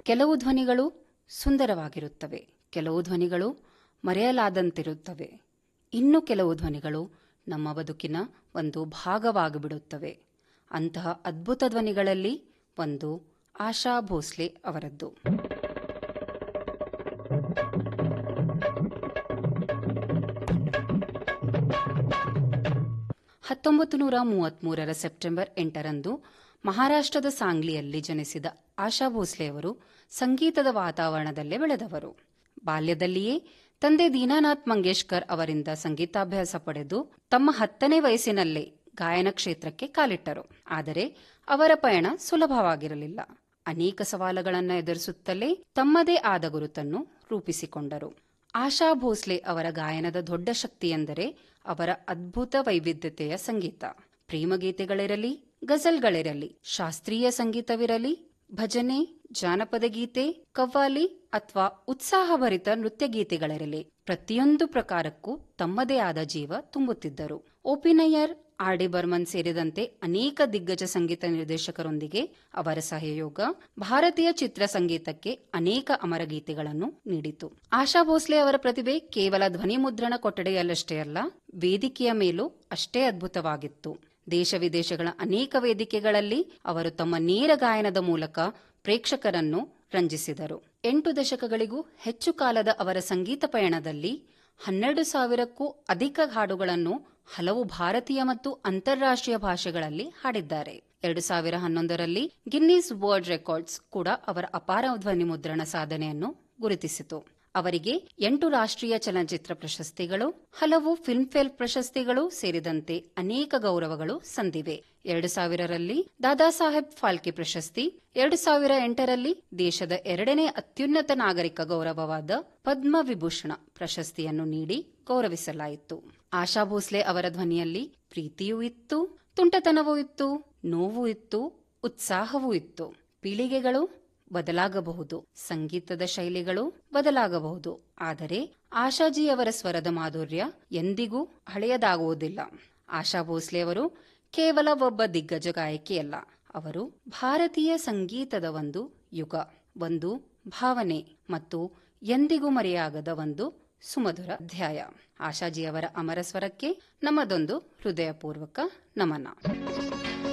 ಕೆಲವು ಧ್ವನಿಗಳು ಸುಂದರವಾಗಿರುತ್ತವೆ ಕೆಲವು ಧ್ವನಿಗಳು ಮರೆಯಲಾದಂತಿರುತ್ತವೆ ಇನ್ನು ಕೆಲವು ಧ್ವನಿಗಳು ನಮ್ಮ ಬದುಕಿನ ಒಂದು ಭಾಗವಾಗಿಬಿಡುತ್ತವೆ ಅಂತಹ ಅದ್ಭುತ ಧ್ವನಿಗಳಲ್ಲಿ ಒಂದು ಆಶಾ ಭೋಸ್ಲೆ ಅವರದ್ದು ಹತ್ತೊಂಬತ್ತು ನೂರ ಮೂವತ್ಮೂರರ ಸೆಪ್ಟೆಂಬರ್ ಎಂಟರಂದು ಮಹಾರಾಷ್ಟ್ರದ ಸಾಂಗ್ಲಿಯಲ್ಲಿ ಜನಿಸಿದ ಆಶಾ ಭೋಸ್ಲೆಯವರು ಸಂಗೀತದ ವಾತಾವರಣದಲ್ಲೇ ಬೆಳೆದವರು ಬಾಲ್ಯದಲ್ಲಿಯೇ ತಂದೆ ದೀನಾನಾಥ್ ಮಂಗೇಶ್ಕರ್ ಅವರಿಂದ ಸಂಗೀತಾಭ್ಯಾಸ ಪಡೆದು ತಮ್ಮ ಹತ್ತನೇ ವಯಸ್ಸಿನಲ್ಲೇ ಗಾಯನ ಕ್ಷೇತ್ರಕ್ಕೆ ಕಾಲಿಟ್ಟರು ಆದರೆ ಅವರ ಪಯಣ ಸುಲಭವಾಗಿರಲಿಲ್ಲ ಅನೇಕ ಸವಾಲುಗಳನ್ನು ಎದುರಿಸುತ್ತಲೇ ತಮ್ಮದೇ ಆದ ಗುರುತನ್ನು ರೂಪಿಸಿಕೊಂಡರು ಆಶಾ ಭೋಸ್ಲೆ ಅವರ ಗಾಯನದ ದೊಡ್ಡ ಶಕ್ತಿಯೆಂದರೆ ಅವರ ಅದ್ಭುತ ವೈವಿಧ್ಯತೆಯ ಸಂಗೀತ ಪ್ರೇಮಗೀತೆಗಳಿರಲಿ ಗಜಲ್ಗಳಿರಲಿ ಶಾಸ್ತ್ರೀಯ ಸಂಗೀತವಿರಲಿ ಭಜನೆ ಜಾನಪದ ಗೀತೆ ಕವ್ವಾಲಿ ಅಥವಾ ಉತ್ಸಾಹಭರಿತ ನೃತ್ಯ ಗೀತೆಗಳಿರಲಿ ಪ್ರತಿಯೊಂದು ಪ್ರಕಾರಕ್ಕೂ ತಮ್ಮದೇ ಆದ ಜೀವ ತುಂಬುತ್ತಿದ್ದರು ಓಪಿನಯ್ಯರ್ ಆರ್ ಡಿ ಬರ್ಮನ್ ಸೇರಿದಂತೆ ಅನೇಕ ದಿಗ್ಗಜ ಸಂಗೀತ ನಿರ್ದೇಶಕರೊಂದಿಗೆ ಅವರ ಸಹಯೋಗ ಭಾರತೀಯ ಚಿತ್ರ ಸಂಗೀತಕ್ಕೆ ಅನೇಕ ಅಮರ ಗೀತೆಗಳನ್ನು ನೀಡಿತು ಆಶಾ ಭೋಸ್ಲೆ ಅವರ ಪ್ರತಿಭೆ ಕೇವಲ ಧ್ವನಿ ಮುದ್ರಣ ಕೊಠಡಿಯಲ್ಲಷ್ಟೇ ಅಲ್ಲ ವೇದಿಕೆಯ ಮೇಲೂ ಅಷ್ಟೇ ಅದ್ಭುತವಾಗಿತ್ತು ದೇಶ ವಿದೇಶಗಳ ಅನೇಕ ವೇದಿಕೆಗಳಲ್ಲಿ ಅವರು ತಮ್ಮ ನೇರ ಗಾಯನದ ಮೂಲಕ ಪ್ರೇಕ್ಷಕರನ್ನು ರಂಜಿಸಿದರು ಎಂಟು ದಶಕಗಳಿಗೂ ಹೆಚ್ಚು ಕಾಲದ ಅವರ ಸಂಗೀತ ಪಯಣದಲ್ಲಿ ಹನ್ನೆರಡು ಸಾವಿರಕ್ಕೂ ಅಧಿಕ ಹಾಡುಗಳನ್ನು ಹಲವು ಭಾರತೀಯ ಮತ್ತು ಅಂತಾರಾಷ್ಟ್ರೀಯ ಭಾಷೆಗಳಲ್ಲಿ ಹಾಡಿದ್ದಾರೆ ಎರಡು ಸಾವಿರ ಹನ್ನೊಂದರಲ್ಲಿ ಗಿನ್ನೀಸ್ ವರ್ಲ್ಡ್ ರೆಕಾರ್ಡ್ಸ್ ಕೂಡ ಅವರ ಅಪಾರ ಧ್ವನಿ ಮುದ್ರಣ ಸಾಧನೆಯನ್ನು ಗುರುತಿಸಿತು ಅವರಿಗೆ ಎಂಟು ರಾಷ್ಟ್ರೀಯ ಚಲನಚಿತ್ರ ಪ್ರಶಸ್ತಿಗಳು ಹಲವು ಫಿಲ್ಮ್ಫೇರ್ ಪ್ರಶಸ್ತಿಗಳು ಸೇರಿದಂತೆ ಅನೇಕ ಗೌರವಗಳು ಸಂದಿವೆ ಎರಡು ಸಾವಿರರಲ್ಲಿ ದಾದಾ ಸಾಹೇಬ್ ಫಾಲ್ಕೆ ಪ್ರಶಸ್ತಿ ಎರಡು ಸಾವಿರ ಎಂಟರಲ್ಲಿ ದೇಶದ ಎರಡನೇ ಅತ್ಯುನ್ನತ ನಾಗರಿಕ ಗೌರವವಾದ ಪದ್ಮ ವಿಭೂಷಣ ಪ್ರಶಸ್ತಿಯನ್ನು ನೀಡಿ ಗೌರವಿಸಲಾಯಿತು ಆಶಾ ಭೋಸ್ಲೆ ಅವರ ಧ್ವನಿಯಲ್ಲಿ ಪ್ರೀತಿಯೂ ಇತ್ತು ತುಂಟತನವೂ ಇತ್ತು ನೋವು ಇತ್ತು ಉತ್ಸಾಹವೂ ಇತ್ತು ಪೀಳಿಗೆಗಳು ಬದಲಾಗಬಹುದು ಸಂಗೀತದ ಶೈಲಿಗಳು ಬದಲಾಗಬಹುದು ಆದರೆ ಆಶಾಜಿಯವರ ಸ್ವರದ ಮಾಧುರ್ಯ ಎಂದಿಗೂ ಹಳೆಯದಾಗುವುದಿಲ್ಲ ಆಶಾ ಭೋಸ್ಲೆ ಅವರು ಕೇವಲ ಒಬ್ಬ ದಿಗ್ಗಜ ಗಾಯಕಿಯಲ್ಲ ಅವರು ಭಾರತೀಯ ಸಂಗೀತದ ಒಂದು ಯುಗ ಒಂದು ಭಾವನೆ ಮತ್ತು ಎಂದಿಗೂ ಮರೆಯಾಗದ ಒಂದು ಸುಮಧುರ ಅಧ್ಯಾಯ ಆಶಾಜಿಯವರ ಅಮರ ಸ್ವರಕ್ಕೆ ನಮ್ಮದೊಂದು ಹೃದಯಪೂರ್ವಕ ನಮನ